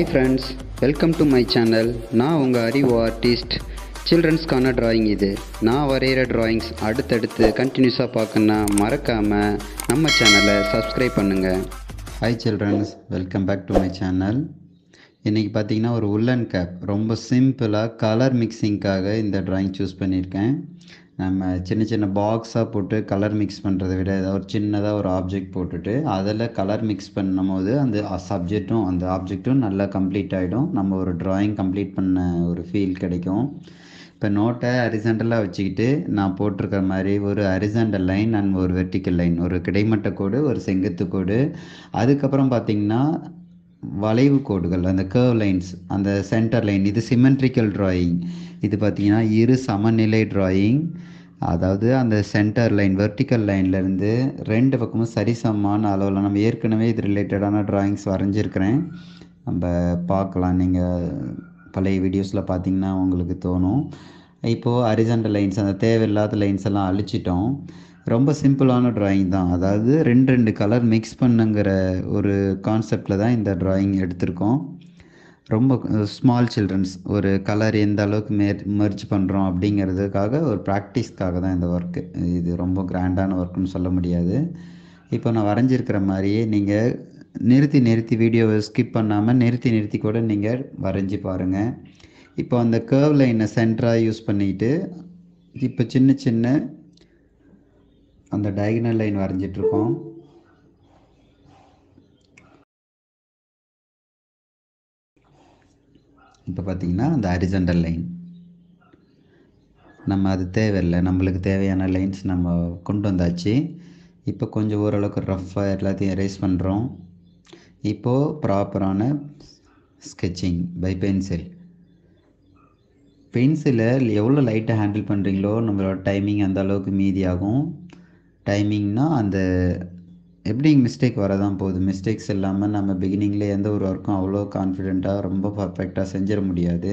friends welcome to my channel நான் உங்கள் அறிவு ஆர்டிஸ்ட் சில்ட்ரன்ஸ்க்கான டிராயிங் இது நான் வரைகிற டிராயிங்ஸ் அடுத்தடுத்து கண்டினியூஸாக பார்க்கணுன்னா மறக்காமல் நம்ம சேனலை சப்ஸ்கிரைப் பண்ணுங்கள் hi childrens welcome back to my channel இன்றைக்கி பார்த்தீங்கன்னா ஒரு உள்ளன் கேப் ரொம்ப சிம்பிளாக கலர் மிக்சிங்க்காக இந்த டிராயிங் சூஸ் பண்ணியிருக்கேன் நம்ம சின்ன சின்ன பாக்ஸாக போட்டு கலர் மிக்ஸ் பண்ணுறதை விட ஏதாவது ஒரு சின்னதாக ஒரு ஆப்ஜெக்ட் போட்டுட்டு அதில் கலர் மிக்ஸ் பண்ணும்போது அந்த சப்ஜெக்ட்டும் அந்த ஆப்ஜெக்ட்டும் நல்லா கம்ப்ளீட் ஆகிடும் நம்ம ஒரு டிராயிங் கம்ப்ளீட் பண்ண ஒரு ஃபீல் கிடைக்கும் இப்போ நோட்டை ஹரிசண்டலாக வச்சுக்கிட்டு நான் போட்டிருக்கிற மாதிரி ஒரு ஹரிசண்டல் லைன் அண்ட் ஒரு வெர்டிக்கல் லைன் ஒரு கிடைமட்ட கோடு ஒரு செங்குத்து கோடு அதுக்கப்புறம் பார்த்திங்கன்னா வளைவு கோடுகள் அந்த கர்வ் லைன்ஸ் அந்த சென்டர் லைன் இது சிமெட்ரிக்கல் டிராயிங் இது பார்த்திங்கன்னா இரு சமநிலை டிராயிங் அதாவது அந்த சென்டர் லைன் வெர்டிக்கல் லைன்லேருந்து ரெண்டு பக்கமும் சரிசமமான அளவில் நம்ம ஏற்கனவே இது ரிலேட்டடான டிராயிங்ஸ் வரைஞ்சிருக்கிறேன் நம்ம பார்க்கலாம் நீங்கள் பழைய வீடியோஸில் பார்த்தீங்கன்னா உங்களுக்கு தோணும் இப்போது ஹரிசண்டல் லைன்ஸ் அந்த தேவையில்லாத லைன்ஸ் எல்லாம் அழிச்சிட்டோம் ரொம்ப சிம்பிளான டிராயிங் தான் அதாவது ரெண்டு ரெண்டு கலர் மிக்ஸ் பண்ணுங்கிற ஒரு கான்செப்டில் தான் இந்த டிராயிங் எடுத்திருக்கோம் ரொம்ப ஸ்மால் சில்ட்ரன்ஸ் ஒரு கலர் எந்த அளவுக்கு மேர் மெர்ஜ் பண்ணுறோம் அப்படிங்கிறதுக்காக ஒரு ப்ராக்டிஸ்க்காக தான் இந்த ஒர்க்கு இது ரொம்ப கிராண்டான ஒர்க்குன்னு சொல்ல முடியாது இப்போ நான் வரைஞ்சிருக்கிற மாதிரியே நீங்கள் நிறுத்தி நிறுத்தி வீடியோவை ஸ்கிப் பண்ணாமல் நிறுத்தி நிறுத்தி கூட நீங்கள் வரைஞ்சி பாருங்கள் இப்போ அந்த கேர்வ் லைனை சென்டராக யூஸ் பண்ணிக்கிட்டு இப்போ சின்ன சின்ன அந்த டயகனல் லைன் வரைஞ்சிட்ருக்கோம் இப்போ பார்த்தீங்கன்னா அந்த ஹரிசண்டல் லைன் நம்ம அது தேவையில்லை நம்மளுக்கு தேவையான லைன்ஸ் நம்ம கொண்டு வந்தாச்சு இப்போ கொஞ்சம் ஓரளவுக்கு ரஃப்பாக எல்லாத்தையும் எரேஸ் பண்ணுறோம் இப்போது ப்ராப்பரான ஸ்கெட்சிங் பை பென்சில் பென்சிலை எவ்வளோ லைட்டாக ஹேண்டில் பண்ணுறீங்களோ நம்மளோட டைமிங் அந்த அளவுக்கு மீதியாகும் டைமிங்னா அந்த எப்படி மிஸ்டேக் வரதான் போகுது மிஸ்டேக்ஸ் இல்லாமல் நம்ம பிகினிங்கில் எந்த ஒரு ஒர்க்கும் அவ்வளோ கான்ஃபிடெண்ட்டாக ரொம்ப பர்ஃபெக்டாக செஞ்சிட முடியாது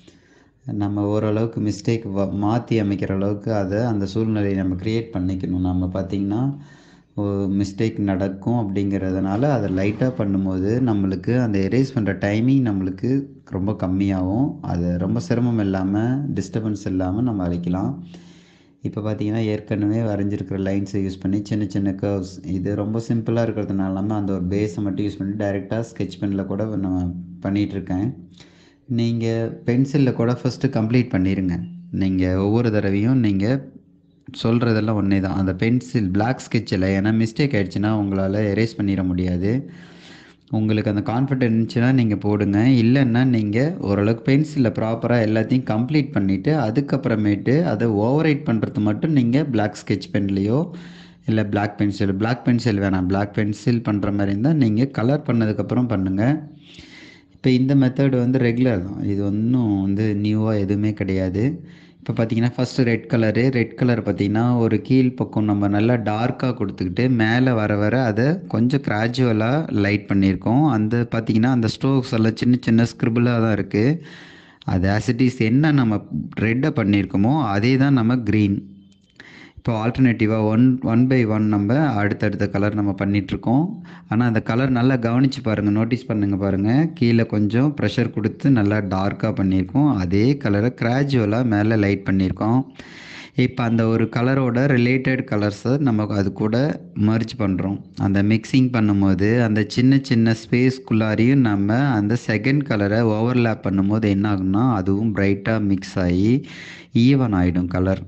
நம்ம ஓரளவுக்கு மிஸ்டேக் வ மாற்றி அமைக்கிற அளவுக்கு அதை அந்த சூழ்நிலையை நம்ம க்ரியேட் பண்ணிக்கணும் நம்ம பார்த்திங்கன்னா மிஸ்டேக் நடக்கும் அப்படிங்கிறதுனால அதை லைட்டாக பண்ணும்போது நம்மளுக்கு அந்த எரேஸ் பண்ணுற டைமிங் நம்மளுக்கு ரொம்ப கம்மியாகும் அது ரொம்ப சிரமம் இல்லாமல் டிஸ்டர்பன்ஸ் இல்லாமல் நம்ம அழைக்கலாம் இப்போ பார்த்தீங்கன்னா ஏற்கனவே வரைஞ்சிருக்கிற லைன்ஸை யூஸ் பண்ணி சின்ன சின்ன கர்வ்ஸ் இது ரொம்ப சிம்பிளாக இருக்கிறதுனால இல்லாமல் அந்த ஒரு பேஸை மட்டும் யூஸ் பண்ணி டைரெக்டாக ஸ்கெச் பெனில் கூட நான் பண்ணிகிட்ருக்கேன் நீங்கள் பென்சிலில் கூட ஃபஸ்ட்டு கம்ப்ளீட் பண்ணிடுங்க நீங்கள் ஒவ்வொரு தடவையும் நீங்கள் சொல்கிறதெல்லாம் ஒன்றே தான் அந்த பென்சில் பிளாக் ஸ்கெட்சில் ஏன்னா மிஸ்டேக் ஆகிடுச்சுன்னா உங்களால் எரேஸ் பண்ணிட முடியாது உங்களுக்கு அந்த கான்ஃபிடென்ட் இருந்துச்சுன்னா நீங்கள் போடுங்க இல்லைன்னா நீங்கள் ஓரளவுக்கு பென்சிலில் ப்ராப்பராக எல்லாத்தையும் கம்ப்ளீட் பண்ணிவிட்டு அதுக்கப்புறமேட்டு அதை ஓவர் ரைட் பண்ணுறது மட்டும் நீங்கள் பிளாக் ஸ்கெட்ச் பென்லேயோ இல்லை பிளாக் பென்சில் பிளாக் பென்சில் வேணாம் பிளாக் பென்சில் பண்ணுற மாதிரி இருந்தால் நீங்கள் கலர் பண்ணதுக்கப்புறம் பண்ணுங்கள் இப்போ இந்த மெத்தடு வந்து ரெகுலர் தான் இது ஒன்றும் வந்து நியூவாக எதுவுமே கிடையாது இப்போ பார்த்தீங்கன்னா first red colour red colour பார்த்திங்கன்னா ஒரு கீழ் பக்கம் நம்ம நல்லா டார்க்காக கொடுத்துக்கிட்டு மேலே வர வர அதை கொஞ்சம் கிராஜுவலாக லைட் பண்ணியிருக்கோம் அந்த பார்த்திங்கன்னா அந்த ஸ்ட்ரோக்ஸ் எல்லாம் சின்ன சின்ன ஸ்க்ரிபிளாக தான் இருக்குது அது ஆசிட்டிஸ் என்ன நம்ம ரெட்டை பண்ணியிருக்கோமோ அதே தான் நம்ம க்ரீன் இப்போ ஆல்டர்னேட்டிவாக ஒன் ஒன் பை ஒன் நம்ம அடுத்தடுத்த கலர் நம்ம பண்ணிகிட்ருக்கோம் ஆனால் அந்த கலர் நல்லா கவனித்து பாருங்கள் நோட்டீஸ் பண்ணுங்கள் பாருங்கள் கீழே கொஞ்சம் ப்ரெஷர் கொடுத்து நல்லா டார்க்காக பண்ணியிருக்கோம் அதே கலரை கிராஜுவலாக மேலே லைட் பண்ணியிருக்கோம் இப்போ அந்த ஒரு கலரோட ரிலேட்டட் கலர்ஸை நம்ம அது கூட மர்ஜ் பண்ணுறோம் அந்த மிக்சிங் பண்ணும்போது அந்த சின்ன சின்ன ஸ்பேஸ்க்குள்ளாரையும் நம்ம அந்த செகண்ட் கலரை ஓவர்லேப் பண்ணும்போது என்ன ஆகும்னா அதுவும் பிரைட்டாக மிக்ஸ் ஆகி ஈவன் ஆகிடும் கலர்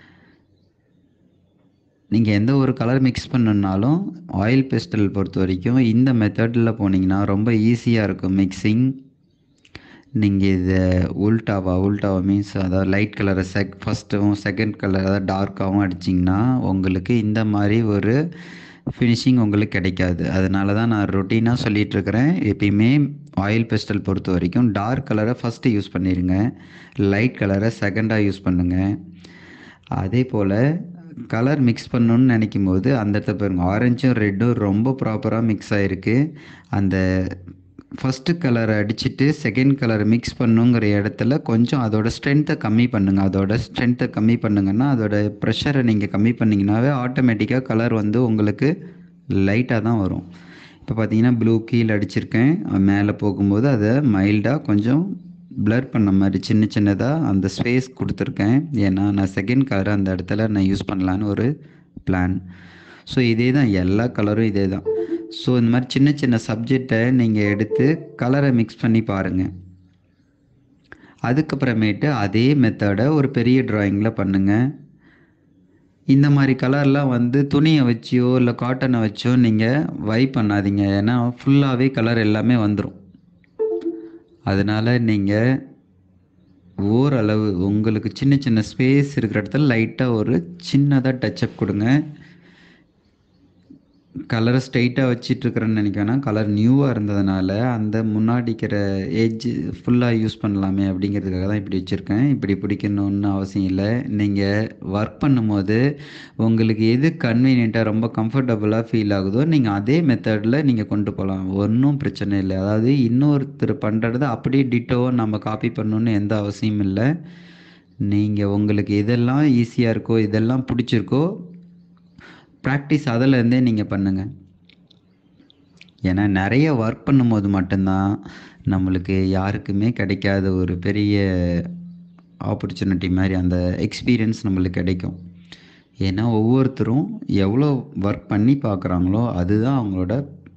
நீங்கள் எந்த ஒரு கலர் மிக்ஸ் பண்ணணுன்னாலும் ஆயில் பெஸ்டல் பொறுத்த வரைக்கும் இந்த மெத்தடில் போனீங்கன்னா ரொம்ப ஈஸியாக இருக்கும் மிக்சிங் நீங்கள் இதை உல்டாவா உல்டாவா மீன்ஸ் அதாவது லைட் கலரை செக் ஃபஸ்ட்டும் செகண்ட் கலர் அதாவது டார்க்காகவும் அடிச்சிங்கன்னா உங்களுக்கு இந்த மாதிரி ஒரு ஃபினிஷிங் உங்களுக்கு கிடைக்காது அதனால தான் நான் ரொட்டீனாக சொல்லிகிட்ருக்கிறேன் எப்பயுமே ஆயில் பெஸ்டல் பொறுத்த வரைக்கும் டார்க் கலரை ஃபஸ்ட்டு யூஸ் பண்ணிடுங்க லைட் கலரை செகண்டாக யூஸ் பண்ணுங்கள் அதே போல் கலர் மிக்ஸ் பண்ணணுன்னு நினைக்கும் போது அந்த இடத்துல பாருங்க ஆரஞ்சும் ரெட்டும் ரொம்ப ப்ராப்பராக மிக்ஸ் ஆகிருக்கு அந்த ஃபஸ்ட்டு கலரை அடிச்சுட்டு செகண்ட் கலரை மிக்ஸ் பண்ணுங்கிற இடத்துல கொஞ்சம் அதோட ஸ்ட்ரென்த்தை கம்மி பண்ணுங்கள் அதோட ஸ்ட்ரென்த்தை கம்மி பண்ணுங்கன்னா அதோட ப்ரெஷரை நீங்கள் கம்மி பண்ணிங்கனாவே ஆட்டோமேட்டிக்காக கலர் வந்து உங்களுக்கு லைட்டாக தான் வரும் இப்போ பார்த்தீங்கன்னா ப்ளூ கீழே அடிச்சிருக்கேன் மேலே போகும்போது அதை மைல்டாக கொஞ்சம் பிளர் பண்ண மாதிரி சின்ன சின்னதாக அந்த ஸ்பேஸ் கொடுத்துருக்கேன் ஏன்னா நான் செகண்ட் கலர் அந்த இடத்துல நான் யூஸ் பண்ணலான்னு ஒரு பிளான் ஸோ இதே தான் எல்லா கலரும் இதே தான் ஸோ இந்த மாதிரி சின்ன சின்ன சப்ஜெக்டை நீங்கள் எடுத்து கலரை மிக்ஸ் பண்ணி பாருங்கள் அதுக்கப்புறமேட்டு அதே மெத்தடை ஒரு பெரிய ட்ராயிங்கில் பண்ணுங்கள் இந்த மாதிரி கலர்லாம் வந்து துணியை வச்சியோ இல்லை காட்டனை வச்சோ நீங்கள் வை பண்ணாதீங்க ஏன்னா ஃபுல்லாகவே கலர் எல்லாமே வந்துடும் அதனால் நீங்கள் ஓரளவு உங்களுக்கு சின்ன சின்ன ஸ்பேஸ் இருக்கிற இடத்துல லைட்டாக ஒரு சின்னதாக டச்சப் கொடுங்க கலரை ஸ்ட்ரைட்டாக வச்சிட்ருக்கிறேன்னு நினைக்கிறேன்னா கலர் நியூவாக இருந்ததுனால அந்த முன்னாடிக்கிற ஏஜ் ஃபுல்லாக யூஸ் பண்ணலாமே அப்படிங்கிறதுக்காக தான் இப்படி வச்சுருக்கேன் இப்படி பிடிக்கணுன்னு அவசியம் இல்லை நீங்கள் ஒர்க் பண்ணும்போது உங்களுக்கு எது கன்வீனியண்ட்டாக ரொம்ப கம்ஃபர்டபுளாக ஃபீல் ஆகுதோ நீங்கள் அதே மெத்தடில் நீங்கள் கொண்டு போகலாம் ஒன்றும் பிரச்சனை இல்லை அதாவது இன்னொருத்தர் பண்ணுறத அப்படியே டிட்டோவை நம்ம காப்பி பண்ணணுன்னு எந்த அவசியமும் இல்லை நீங்கள் உங்களுக்கு எதெல்லாம் ஈஸியாக இருக்கோ இதெல்லாம் பிடிச்சிருக்கோ ப்ராக்டிஸ் அதிலேருந்தே நீங்கள் பண்ணுங்கள் ஏன்னா நிறைய ஒர்க் பண்ணும்போது மட்டும்தான் நம்மளுக்கு யாருக்குமே கிடைக்காத ஒரு பெரிய ஆப்பர்ச்சுனிட்டி மாதிரி அந்த எக்ஸ்பீரியன்ஸ் நம்மளுக்கு கிடைக்கும் ஏன்னா ஒவ்வொருத்தரும் எவ்வளோ ஒர்க் பண்ணி பார்க்குறாங்களோ அதுதான் அவங்களோட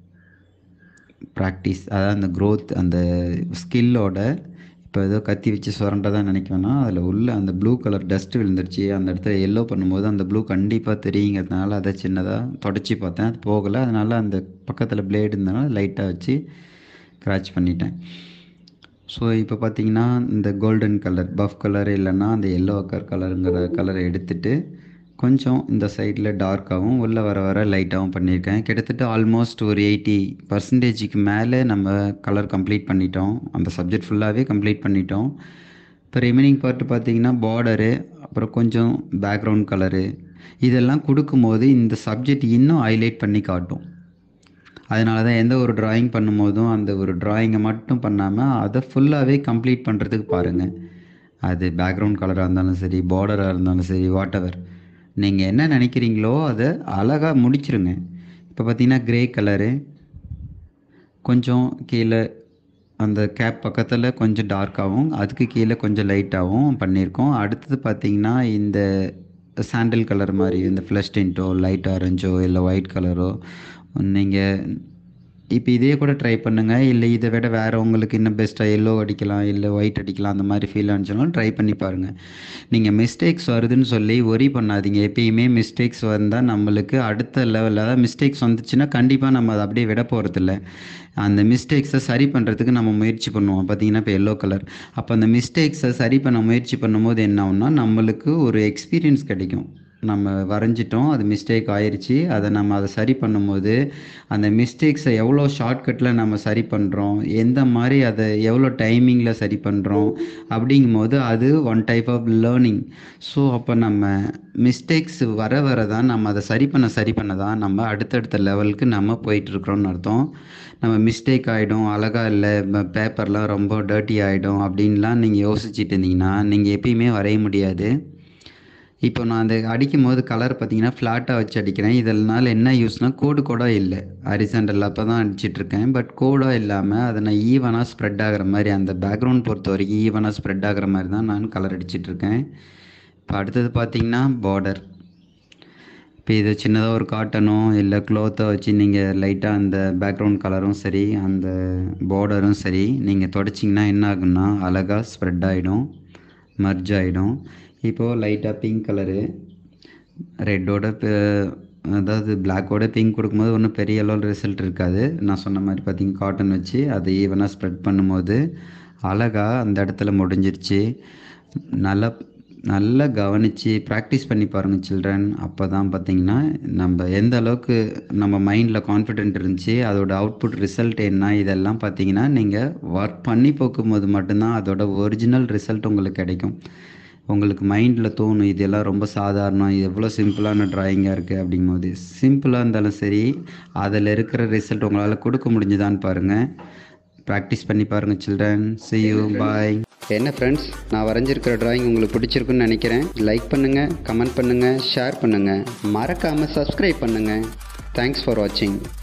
ப்ராக்டிஸ் அதாவது அந்த க்ரோத் அந்த ஸ்கில்லோட இப்போ ஏதோ கத்தி வச்சு சுரண்டதான் நினைக்குவேன்னா அதில் உள்ள அந்த ப்ளூ கலர் டஸ்ட் விழுந்துருச்சு அந்த இடத்துல எல்லோ பண்ணும்போது அந்த ப்ளூ கண்டிப்பாக தெரியுங்கிறதுனால அதை சின்னதாக தொடச்சி பார்த்தேன் அது போகலை அதனால் அந்த பக்கத்தில் பிளேடு இருந்தனால லைட்டாக வச்சு கிராச் பண்ணிட்டேன் ஸோ இப்போ பார்த்தீங்கன்னா இந்த கோல்டன் கலர் பஃப் கலர் இல்லைன்னா அந்த எல்லோ கலர் கலருங்கிற கலரை எடுத்துட்டு கொஞ்சம் இந்த சைடில் டார்க்காகவும் உள்ளே வர வர லைட்டாகவும் பண்ணியிருக்கேன் கிட்டத்தட்ட ஆல்மோஸ்ட் ஒரு எயிட்டி பர்சன்டேஜுக்கு மேலே நம்ம கலர் கம்ப்ளீட் பண்ணிட்டோம் அந்த சப்ஜெக்ட் ஃபுல்லாகவே கம்ப்ளீட் பண்ணிட்டோம் இப்போ ரிமைனிங் பார்ட் பார்த்தீங்கன்னா பார்டரு அப்புறம் கொஞ்சம் பேக்ரவுண்ட் கலரு இதெல்லாம் கொடுக்கும்போது இந்த சப்ஜெக்ட் இன்னும் ஹைலைட் பண்ணி காட்டும் அதனால தான் எந்த ஒரு ட்ராயிங் பண்ணும்போதும் அந்த ஒரு ட்ராயிங்கை மட்டும் பண்ணாமல் அதை ஃபுல்லாகவே கம்ப்ளீட் பண்ணுறதுக்கு பாருங்கள் அது பேக்ரவுண்ட் கலராக இருந்தாலும் சரி பார்டராக இருந்தாலும் சரி வாட் எவர் நீங்கள் என்ன நினைக்கிறீங்களோ அதை அழகாக முடிச்சிருங்க இப்போ பார்த்தீங்கன்னா க்ரே கலரு கொஞ்சம் கீழே அந்த கேப் பக்கத்தில் கொஞ்சம் டார்க்காகவும் அதுக்கு கீழே கொஞ்சம் லைட்டாகவும் பண்ணியிருக்கோம் அடுத்தது பார்த்தீங்கன்னா இந்த சாண்டில் கலர் மாதிரி இந்த ஃப்ளஷ் டின்ட்டோ லைட் ஆரஞ்சோ இல்லை ஒயிட் கலரோ நீங்கள் இப்போ இதே கூட ட்ரை பண்ணுங்கள் இல்லை இதை விட வேறு உங்களுக்கு இன்னும் பெஸ்ட்டாக எல்லோ அடிக்கலாம் இல்லை ஒயிட் அடிக்கலாம் அந்த மாதிரி ஃபீல் ஆனிச்சுனாலும் ட்ரை பண்ணி பாருங்கள் நீங்கள் மிஸ்டேக்ஸ் வருதுன்னு சொல்லி ஒரி பண்ணாதீங்க எப்பயுமே மிஸ்டேக்ஸ் வந்தால் நம்மளுக்கு அடுத்த லெவலில் அதாவது மிஸ்டேக்ஸ் வந்துச்சுன்னா கண்டிப்பாக நம்ம அதை அப்படியே விட போகிறதில்ல அந்த மிஸ்டேக்ஸை சரி பண்ணுறதுக்கு நம்ம முயற்சி பண்ணுவோம் பார்த்தீங்கன்னா இப்போ எல்லோ கலர் அப்போ அந்த மிஸ்டேக்ஸை சரி பண்ண முயற்சி பண்ணும்போது என்ன ஆகும்னா நம்மளுக்கு ஒரு எக்ஸ்பீரியன்ஸ் கிடைக்கும் நம்ம வரைஞ்சிட்டோம் அது மிஸ்டேக் ஆயிடுச்சு அதை நம்ம அதை சரி பண்ணும்போது அந்த மிஸ்டேக்ஸை எவ்வளோ ஷார்ட்கட்டில் நம்ம சரி பண்ணுறோம் எந்த மாதிரி அதை எவ்வளோ டைமிங்கில் சரி பண்ணுறோம் அப்படிங்கும்போது அது one type of learning so அப்போ நம்ம மிஸ்டேக்ஸ் வர வர தான் நம்ம அதை சரி பண்ண சரி பண்ண தான் நம்ம அடுத்தடுத்த லெவலுக்கு நம்ம போயிட்டுருக்குறோன்னு அர்த்தம் நம்ம மிஸ்டேக் ஆகிடும் அழகாக இல்லை பேப்பர்லாம் ரொம்ப டர்ட்டி ஆகிடும் அப்படின்லாம் நீங்கள் யோசிச்சுட்டு இருந்தீங்கன்னா நீங்கள் எப்பயுமே வரைய முடியாது இப்போ நான் அந்த அடிக்கும் போது கலர் பார்த்தீங்கன்னா ஃப்ளாட்டாக வச்சு அடிக்கிறேன் இதனால என்ன யூஸ்னால் கோடு கோடாக இல்லை ஹரிசண்டல் அப்போ தான் அடிச்சிட்ருக்கேன் பட் கோடாக இல்லாமல் அதை நான் ஈவனாக ஸ்ப்ரெட் ஆகிற மாதிரி அந்த பேக்ரவுண்ட் பொறுத்த வரைக்கும் ஈவனாக ஸ்ப்ரெட் ஆகிற மாதிரி தான் நான் கலர் அடிச்சிட்ருக்கேன் இப்போ அடுத்தது பார்த்தீங்கன்னா பார்டர் இப்போ இது சின்னதாக ஒரு காட்டனோ இல்லை க்ளோத்தை வச்சு நீங்கள் லைட்டாக அந்த பேக்ரவுண்ட் கலரும் சரி அந்த பார்டரும் சரி நீங்கள் தொடச்சிங்கன்னா என்ன ஆகுன்னா அழகாக ஸ்ப்ரெட் ஆகிடும் மர்ஜ் ஆகிடும் இப்போது லைட்டாக பிங்க் கலரு ரெட்டோட அதாவது பிளாக்கோட பிங்க் கொடுக்கும்போது ஒன்றும் பெரிய அளவில் ரிசல்ட் இருக்காது நான் சொன்ன மாதிரி பார்த்தீங்க காட்டன் வச்சு அதை ஈவனாக ஸ்ப்ரெட் பண்ணும்போது அழகாக அந்த இடத்துல முடிஞ்சிருச்சு நல்லா நல்லா கவனித்து ப்ராக்டிஸ் பண்ணி பாருங்கள் சில்ட்ரன் அப்போ தான் பார்த்தீங்கன்னா நம்ம எந்த அளவுக்கு நம்ம மைண்டில் கான்ஃபிடென்ட் இருந்துச்சு அதோட அவுட்புட் ரிசல்ட் என்ன இதெல்லாம் பார்த்தீங்கன்னா நீங்கள் ஒர்க் பண்ணி போக்கும்போது மட்டும்தான் அதோட ஒரிஜினல் ரிசல்ட் உங்களுக்கு கிடைக்கும் உங்களுக்கு மைண்டில் தோணும் இதெல்லாம் ரொம்ப சாதாரணம் இது எவ்வளோ சிம்பிளான ட்ராயிங்காக இருக்குது அப்படிங்கும்போது சிம்பிளாக இருந்தாலும் சரி அதில் இருக்கிற ரிசல்ட் உங்களால் கொடுக்க முடிஞ்சுதான்னு பாருங்கள் ப்ராக்டிஸ் பண்ணி பாருங்கள் சில்ட்ரன் see you பாய் என்ன ஃப்ரெண்ட்ஸ் நான் வரைஞ்சிருக்கிற ட்ராயிங் உங்களுக்கு பிடிச்சிருக்குன்னு நினைக்கிறேன் லைக் பண்ணுங்கள் கமெண்ட் பண்ணுங்கள் ஷேர் பண்ணுங்கள் மறக்காமல் சப்ஸ்கிரைப் பண்ணுங்கள் தேங்க்ஸ் ஃபார் வாட்சிங்